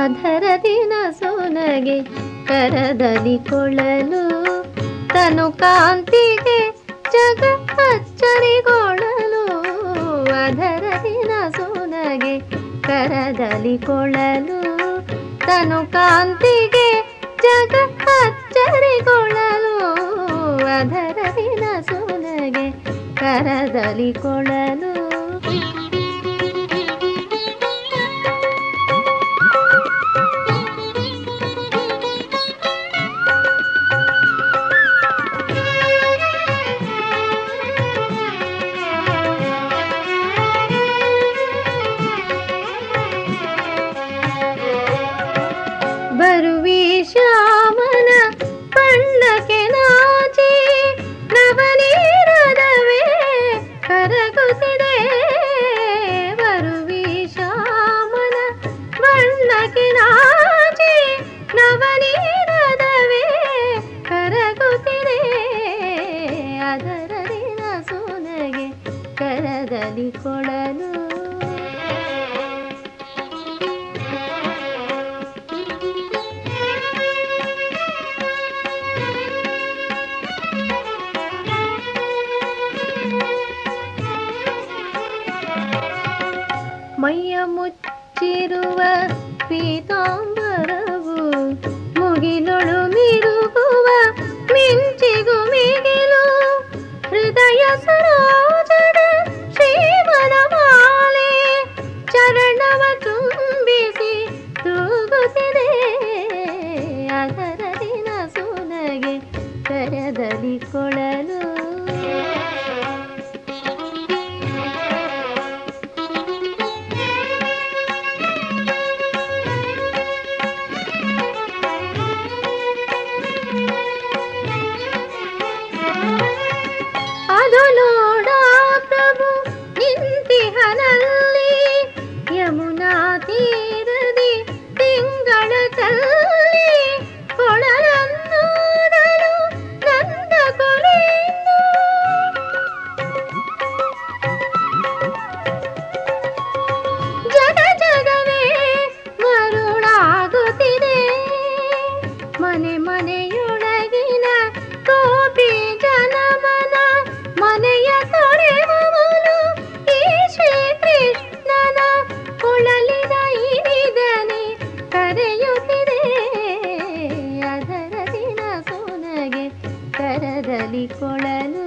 ಅಧರ ದಿನ ಸೋನಗೆ ಕರದಲ್ಲಿ ಕೊಳ್ಳಲು ತನು ಕಾಂತಿಗೆ ಜಗ ಅಚ್ಚರಿಗೊಳ್ಳಲು ಅಧರ ದಿನ ಸೋನಗೆ ಕರದಲ್ಲಿ ಕೊಳ್ಳಲು ತನು ಕಾಂತಿಗೆ ಜಗ ಅಚ್ಚರಿಗೊಳ್ಳಲು ಅಧರ ದಿನ ಸೋನಗೆ ಕರದಲ್ಲಿ ಕೊಳ್ಳಲು ಬರುವಿ ಶ್ಯಾಮನ ಬಣ್ಣಕ್ಕೆ ನಾಚಿ ನವನೀರದವೇ ಕರಗುತ್ತಿದೆ ಬರುವಿ ಶ್ಯಾಮನ ಬಣ್ಣಕ್ಕೆ ನಾಚಿ ನವನೀರದವೇ ಕರಗುತ್ತಿದೆ ಅದರ ದಿನ ಸೋನಗೆ ಕರದಲ್ಲಿ ಕೊಳಲು ಮೈಯ ಮುಚ್ಚಿರುವ ಪೀತಾಂಬರವು ಮುಗಿಲೊಳು ಮಿರುಗುವ ಮಿಂಚಿಗು ಮಿಗಿಲು ಹೃದಯ ಸರೋಜದ ಶ್ರೀಮನ ಮಾಲೆ ಚರಣವ ತುಂಬಿಸಿ ತೂಗುತ್ತಿದೆ ಅದರ ದಿನ ಸೋನಗೆ ಕರದಲ್ಲಿ ಕೊಳಲು ಅದು ನೋಡ ಪ್ರಭು ನಿಂತಿಹನಲ್ಲಿ ಯಮುನಾ ತೀರದಿ ತಿಂಗಳ ಚಲ್ಲಿ ಕೊಳಲನ್ನೂದಲು ನಂದ ಕೊಲೆಯನ್ನು ಜಗ ಜಗವೇ ಮರುಳಾಗುತ್ತಿದೆ ಮನೆ ಮನೆಯೊಳಗಿನ ಕೋಪಿ ಜನಮನ ಮನೆಯ ತೊರೆಯುವವನು ಈ ಶ್ರೀಕೃಷ್ಣನ ಕೊಳಲಿನ ಇನಿದನೆ ಕರೆಯುತ್ತಿದೆ ಅದರ ದಿನ ಸೋನಗೆ ಕರದಲ್ಲಿ ಕೊಳಲು